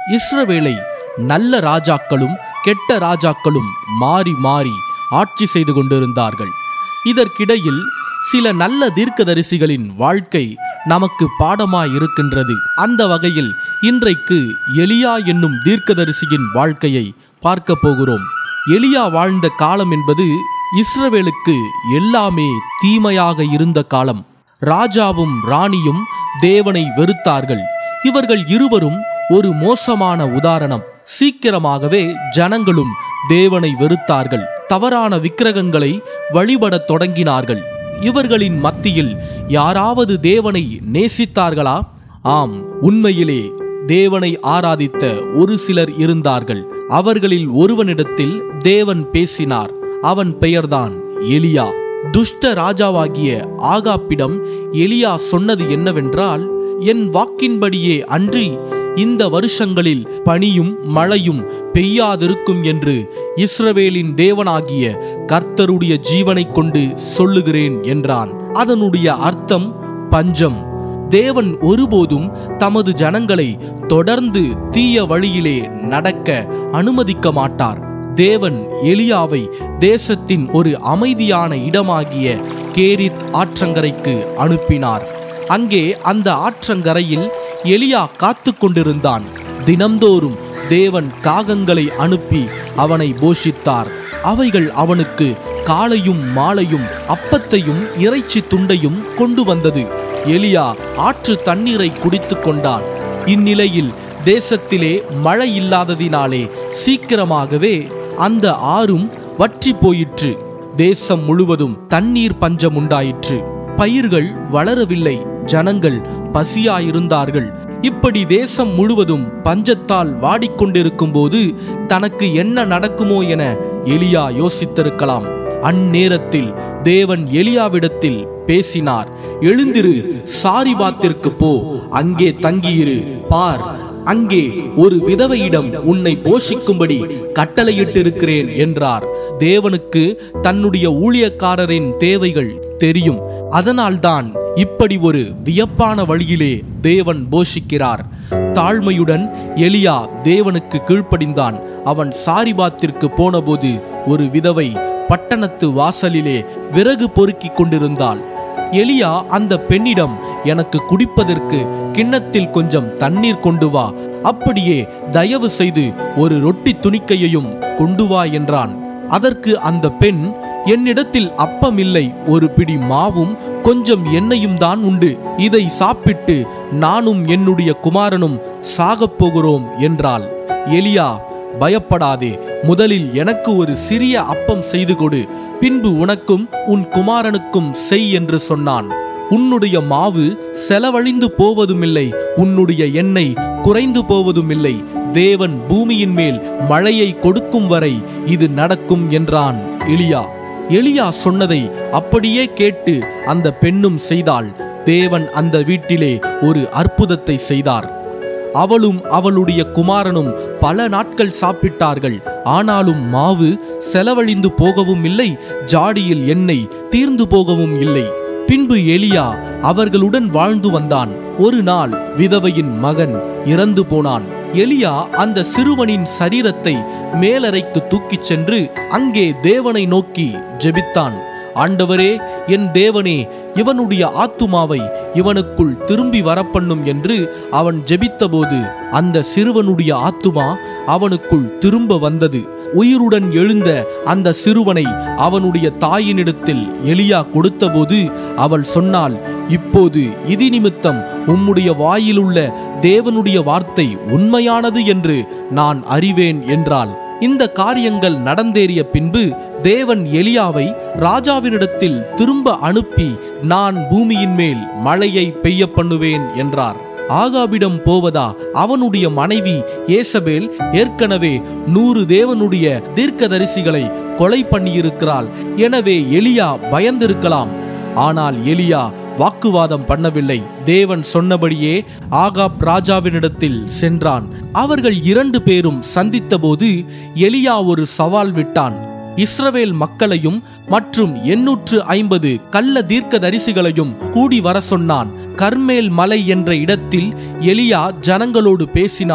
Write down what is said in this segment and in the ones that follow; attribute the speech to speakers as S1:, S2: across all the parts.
S1: இஸ்ரவேலை நல்ல ராஜாக்களும் கெட்ட ராஜாக்களும் மாறி மாறி ஆட்சி செய்து கொண்டிருந்தார்கள் இதற்கிடையில் சில நல்ல தீர்க்கதரிசிகளின் வாழ்க்கை நமக்கு பாடமாய் இருக்கின்றது அந்த வகையில் இன்றைக்கு எலியா என்னும் தீர்க்கதரிசியின் வாழ்க்கையை பார்க்க போகிறோம் எலியா வாழ்ந்த காலம் என்பது இஸ்ரவேலுக்கு எல்லாமே தீமையாக இருந்த காலம் ராஜாவும் ராணியும் தேவனை வெறுத்தார்கள் இவர்கள் இருவரும் ஒரு மோசமான உதாரணம் சீக்கிரமாகவே ஜனங்களும் தேவனை வெறுத்தார்கள் தவறான விக்கிரகங்களை வழிபடத் தொடங்கினார்கள் இவர்களின் மத்தியில் யாராவது தேவனை நேசித்தார்களா ஆம் உண்மையிலே தேவனை ஆராதித்த ஒரு சிலர் இருந்தார்கள் அவர்களில் ஒருவனிடத்தில் தேவன் பேசினார் அவன் பெயர்தான் எலியா துஷ்ட ராஜாவாகிய ஆகாப்பிடம் எலியா சொன்னது என்னவென்றால் என் வாக்கின்படியே அன்றி இந்த வருஷங்களில் பனியும் மழையும் பெய்யாதிருக்கும் என்று இஸ்ரவேலின் தேவனாகிய கர்த்தருடைய ஜீவனைக் கொண்டு சொல்லுகிறேன் என்றான் அதனுடைய அர்த்தம் பஞ்சம் தேவன் ஒருபோதும் தமது ஜனங்களை தொடர்ந்து தீய வழியிலே நடக்க அனுமதிக்க மாட்டார் தேவன் எலியாவை தேசத்தின் ஒரு அமைதியான இடமாகிய கேரித் ஆற்றங்கரைக்கு அனுப்பினார் அங்கே அந்த ஆற்றங்கரையில் எலியா காத்து கொண்டிருந்தான் தினம்தோறும் தேவன் காகங்களை அனுப்பி அவனை போஷித்தார் அவைகள் அவனுக்கு காலையும் மாலையும் அப்பத்தையும் இறைச்சி துண்டையும் கொண்டு வந்தது எலியா ஆற்று தண்ணீரை குடித்து கொண்டான் இந்நிலையில் தேசத்திலே மழை இல்லாததினாலே சீக்கிரமாகவே அந்த ஆறும் வற்றி போயிற்று தேசம் முழுவதும் தண்ணீர் பஞ்சம் உண்டாயிற்று பயிர்கள் வளரவில்லை ஜனங்கள் பசியாயிருந்தார்கள் இப்படி தேசம் முழுவதும் பஞ்சத்தால் வாடிக்கொண்டிருக்கும் போது தனக்கு என்ன நடக்குமோ என எலியா யோசித்திருக்கலாம் அந்நேரத்தில் தேவன் எலியாவிடத்தில் பேசினார் எழுந்திரு சாரிபாத்திற்கு போ அங்கே தங்கியிரு பார் அங்கே ஒரு விதவையிடம் உன்னை போஷிக்கும்படி கட்டளையிட்டிருக்கிறேன் என்றார் தேவனுக்கு தன்னுடைய ஊழியக்காரரின் தேவைகள் தெரியும் அதனால்தான் இப்படி ஒரு வியப்பான வழியிலே தேவன் போஷிக்கிறார் தாழ்மையுடன் எலியா தேவனுக்கு கீழ்ப்படிந்தான் அவன் சாரிபாத்திற்கு போனபோது ஒரு விதவை பட்டணத்து வாசலிலே விறகு பொறுக்கிக் கொண்டிருந்தாள் எலியா அந்த பெண்ணிடம் எனக்கு குடிப்பதற்கு கிண்ணத்தில் கொஞ்சம் தண்ணீர் கொண்டு வா அப்படியே தயவு செய்து ஒரு ரொட்டி துணிக்கையையும் கொண்டு வா என்றான் அதற்கு அந்த பெண் என்னிடத்தில் அப்பம் இல்லை ஒரு பிடி மாவும் கொஞ்சம் எண்ணெயும் தான் உண்டு இதை சாப்பிட்டு நானும் என்னுடைய குமாரனும் சாகப் போகிறோம் என்றாள் எலியா பயப்படாதே முதலில் எனக்கு ஒரு சிறிய அப்பம் செய்து கொடு பின்பு உனக்கும் உன் குமாரனுக்கும் செய் என்று சொன்னான் உன்னுடைய மாவு செலவழிந்து போவதுமில்லை உன்னுடைய எண்ணெய் குறைந்து போவதுமில்லை தேவன் பூமியின் மேல் மழையை கொடுக்கும் வரை இது நடக்கும் என்றான் எலியா எலியா சொன்னதை அப்படியே கேட்டு அந்த பெண்ணும் செய்தாள் தேவன் அந்த வீட்டிலே ஒரு அற்புதத்தை செய்தார் அவளும் அவளுடைய குமாரனும் பல நாட்கள் சாப்பிட்டார்கள் ஆனாலும் மாவு செலவழிந்து போகவும் இல்லை ஜாடியில் எண்ணெய் தீர்ந்து போகவும் இல்லை பின்பு எலியா அவர்களுடன் வாழ்ந்து வந்தான் ஒரு நாள் விதவையின் மகன் இறந்து போனான் எலியா அந்த சிறுவனின் சரீரத்தை மேலறைக்கு தூக்கிச் சென்று அங்கே தேவனை நோக்கி ஜெபித்தான் ஆண்டவரே என் தேவனே இவனுடைய ஆத்துமாவை இவனுக்குள் திரும்பி வரப்பண்ணும் என்று அவன் ஜெபித்தபோது அந்த சிறுவனுடைய ஆத்துமா அவனுக்குள் திரும்ப வந்தது உயிருடன் எழுந்த அந்த சிறுவனை அவனுடைய தாயினிடத்தில் எலியா கொடுத்தபோது அவள் சொன்னாள் இப்போது இதி நிமித்தம் உம்முடைய வாயிலுள்ள தேவனுடைய வார்த்தை உண்மையானது என்று நான் அறிவேன் என்றாள் இந்த காரியங்கள் நடந்தேறிய பின்பு தேவன் எலியாவை ராஜாவினிடத்தில் திரும்ப அனுப்பி நான் பூமியின் மேல் மழையை பெய்ய பண்ணுவேன் என்றார் ஆகாபிடம் போவதா அவனுடைய மனைவி ஏசபேல் ஏற்கனவே நூறு தேவனுடைய தீர்க்கதரிசிகளை கொலை பண்ணியிருக்கிறாள் எனவே எலியா பயந்திருக்கலாம் ஆனால் எலியா வாக்குவாதம் பண்ணவில்லை தேவன் சொன்னபடியே ஆகாப் ராஜாவினிடத்தில் சென்றான் அவர்கள் இரண்டு பேரும் சந்தித்தபோது எலியா ஒரு சவால் விட்டான் இஸ்ரவேல் மக்களையும் மற்றும் எண்ணூற்று ஐம்பது கள்ள தீர்க்கதரிசிகளையும் கூடி வர சொன்னான் கர்மேல் மலை என்ற இடத்தில் எலியா ஜனங்களோடு பேசினான்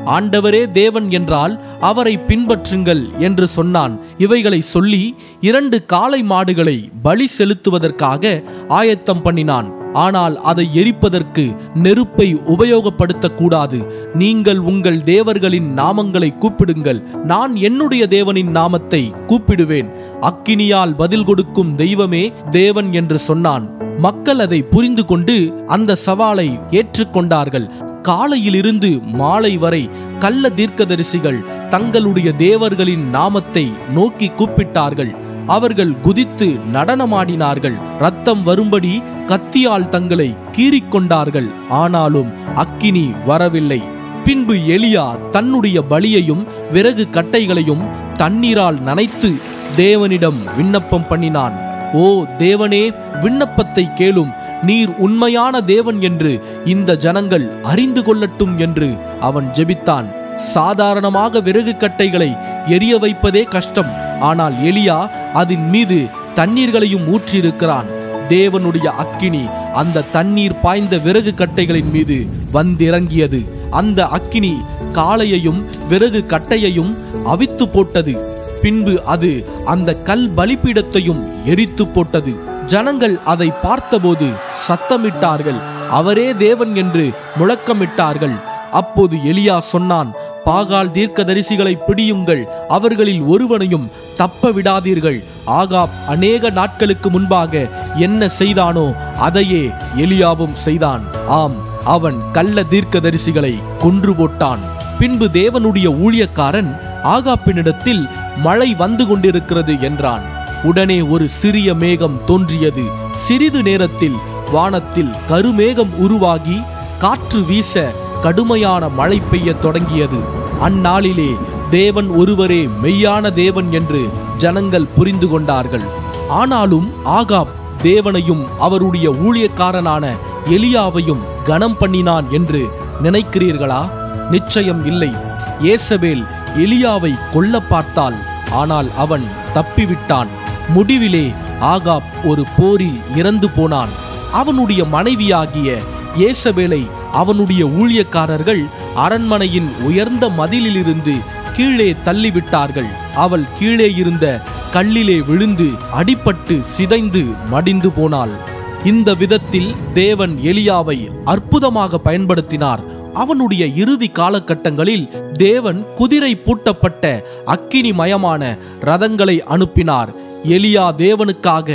S1: ஆண்டவரே தேவன் என்றால் அவரை பின்பற்றுங்கள் என்று சொன்னான் இவைகளை சொல்லி இரண்டு காளை மாடுகளை பலி செலுத்துவதற்காக ஆயத்தம் பண்ணினான் ஆனால் அதை எரிப்பதற்கு நெருப்பை உபயோகப்படுத்தக்கூடாது நீங்கள் உங்கள் தேவர்களின் நாமங்களை கூப்பிடுங்கள் நான் என்னுடைய தேவனின் நாமத்தை கூப்பிடுவேன் அக்கினியால் பதில் கொடுக்கும் தெய்வமே தேவன் என்று சொன்னான் மக்கள் அதை புரிந்து கொண்டு அந்த சவாலை ஏற்றுக்கொண்டார்கள் காலையிலிருந்து மாலை வரை கள்ள தீர்க்கதரிசிகள் தங்களுடைய தேவர்களின் நாமத்தை நோக்கி கூப்பிட்டார்கள் அவர்கள் குதித்து நடனமாடினார்கள் ரத்தம் வரும்படி கத்தியால் தங்களை கீறிக்கொண்டார்கள் ஆனாலும் அக்கினி வரவில்லை பின்பு எலியா தன்னுடைய பலியையும் விறகு கட்டைகளையும் தண்ணீரால் நனைத்து தேவனிடம் விண்ணப்பம் பண்ணினான் ஓ தேவனே விண்ணப்பத்தை கேளும் நீர் உண்மையான தேவன் என்று இந்த ஜனங்கள் அறிந்து கொள்ளட்டும் என்று அவன் ஜெபித்தான் சாதாரணமாக விறகு கட்டைகளை எரிய வைப்பதே கஷ்டம் ஆனால் எலியா அதன் மீது தண்ணீர்களையும் ஊற்றியிருக்கிறான் தேவனுடைய அக்கினி அந்த தண்ணீர் பாய்ந்த விறகு கட்டைகளின் மீது வந்திறங்கியது அந்த அக்கினி காளையையும் விறகு கட்டையையும் அவித்து போட்டது பின்பு அது அந்த கல் பலிபீடத்தையும் எரித்து போட்டது ஜனங்கள் அதை பார்த்தபோது சத்தமிட்டார்கள் அவரே தேவன் என்று முழக்கமிட்டார்கள் அப்போது எலியா சொன்னான் பாகால் தீர்க்கதரிசிகளை பிடியுங்கள் அவர்களில் ஒருவனையும் தப்ப விடாதீர்கள் ஆகாப் அநேக நாட்களுக்கு முன்பாக என்ன செய்தானோ அதையே எலியாவும் செய்தான் ஆம் அவன் கள்ள தீர்க்கதரிசிகளை கொன்று போட்டான் பின்பு தேவனுடைய ஊழியக்காரன் ஆகாப்பினிடத்தில் மழை வந்து கொண்டிருக்கிறது என்றான் உடனே ஒரு சிறிய மேகம் தோன்றியது சிறிது நேரத்தில் வானத்தில் கருமேகம் உருவாகி காற்று வீச கடுமையான மழை பெய்யத் தொடங்கியது அந்நாளிலே தேவன் ஒருவரே மெய்யான தேவன் என்று ஜனங்கள் புரிந்து கொண்டார்கள் ஆனாலும் ஆகாப் தேவனையும் அவருடைய ஊழியக்காரனான எலியாவையும் கனம் பண்ணினான் என்று நினைக்கிறீர்களா நிச்சயம் இல்லை ஏசபேல் எலியாவை கொல்ல பார்த்தாள் ஆனால் அவன் தப்பிவிட்டான் முடிவிலே ஆகாப் ஒரு போரில் இறந்து போனான் அவனுடைய மனைவியாகிய ஏசபேலை அவனுடைய ஊழியக்காரர்கள் அரண்மனையின் உயர்ந்த மதிலிலிருந்து கீழே தள்ளிவிட்டார்கள் அவள் கீழே இருந்த கல்லிலே விழுந்து அடிபட்டு சிதைந்து மடிந்து போனாள் இந்த விதத்தில் தேவன் எலியாவை அற்புதமாக பயன்படுத்தினார் அவனுடைய இறுதி காலகட்டங்களில் தேவன் குதிரை பூட்டப்பட்ட அக்கினிமயமான ரதங்களை அனுப்பினார் எலியா தேவனுக்காக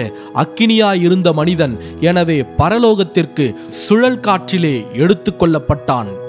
S1: அக்கினியாயிருந்த மனிதன் எனவே பரலோகத்திற்கு சுழல் காற்றிலே எடுத்துக்கொள்ளப்பட்டான்